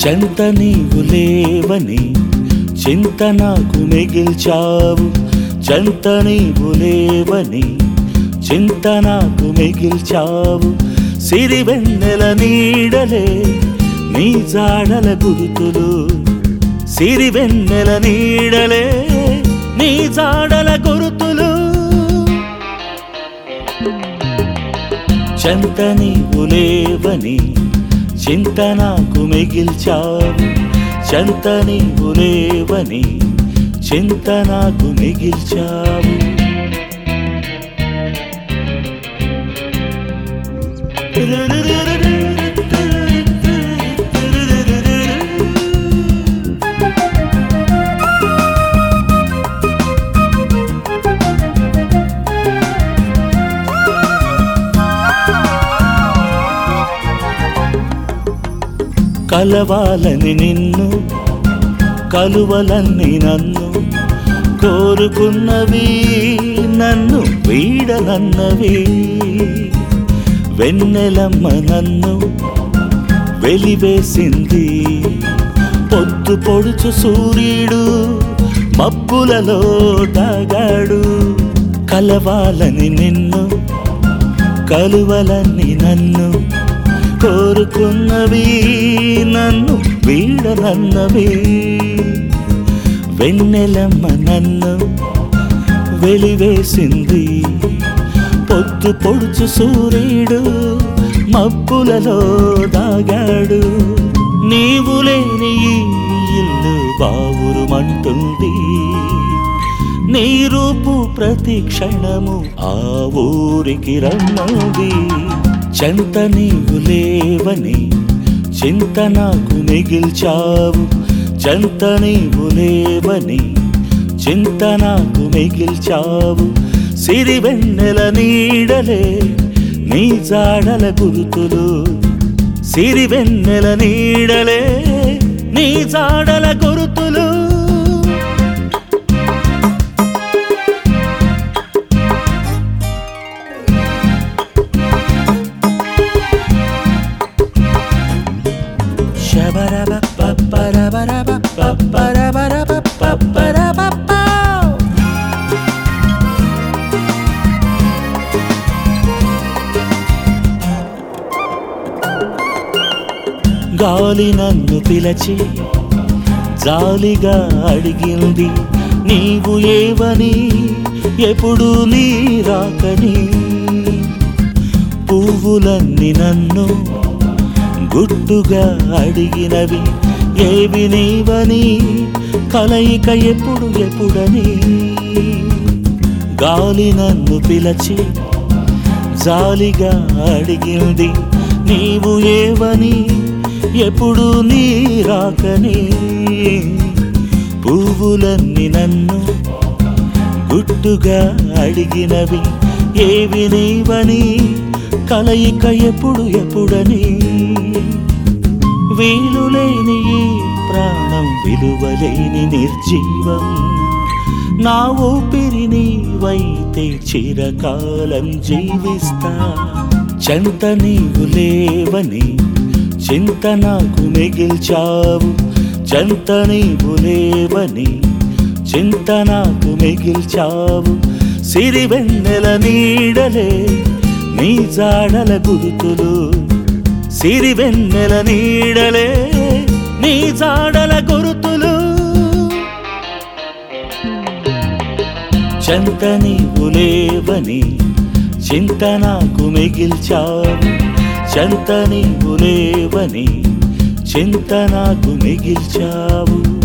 చెంత నీవు లేవని చింత నాకు మిగిల్చావు చెంత నీవు లేవని చింత నాకు మిగిల్చావు సిరివెన్నెల నీడలే నీ జాడల గురుతులు సిరివెన్నెల నీడలే నీ జాడల గురుతులు చెంత నీవు లేవని చింత నాకు మిగిల్చావు చెంత నీవు లేవని చింత నాకు మిగిల్చావు కలవాలని నిన్ను కలువలన్నీ నన్ను కోరుకున్నవి నన్ను వీడనన్నవి వెన్నెలమ్మ నన్ను వెలివేసింది పొద్దు పొడుచు సూర్యుడు మబ్బులలో దాగాడు కలవాలని నిన్ను కలువలని నన్ను కోరుకున్నవి నన్ను వీడనన్నవి వెన్నెలమ్మ నన్ను వెలివేసింది పొద్దు పొడుచు సూర్యుడు మబ్బులలో దాగాడు నీవు లేని ఈ ఇల్లు బావురుమంటుంది నీ రూపు ప్రతి క్షణము ఆ ఊరికి రమ్మది చెంత నీవు లేవని చింత నాకు మిగిల్చావు చెంత నీవు లేవని చింత నాకు మిగిల్చావు సిరివెన్నెల నీడలే నీ జాడల గురుతులు సిరివెన్నెల నీడలే నీ జాడల గురుతులు గాలి నన్ను పిలచి జాలిగా అడిగింది నీవు ఏవని ఎప్పుడు నీ రాకని పువ్వులన్నీ నన్ను గుట్టుగా అడిగినవి ఏవి నీవని కలయిక ఎప్పుడు ఎప్పుడని గాలి నన్ను పిలచి జాలిగా అడిగింది నీవు ఏవని ఎప్పుడు నీ రాకని పువ్వులన్నీ నన్ను గుట్టుగా అడిగినవి ఏవి నీవని కలయిక ఎప్పుడు ఎప్పుడని వీలులేని ఈ ప్రాణం విలువలేని నిర్జీవం నా ఊపిరి నీవైతే చిరకాలం జీవిస్తా చెంత నీవు లేవని చింత నాకు మిగిల్చావు చెంత నీవు లేవని చింత నాకు మిగిల్చావు సిరివెన్నెల నీడలే నీ జాడల గురుతులు సిరివెన్నెల నీడలే నీ జాడల గురుతులు చెంత నీవు లేవని చింత నాకు మిగిల్చావు చెంత నీవు లేవని చింత నాకు మిగిల్చావు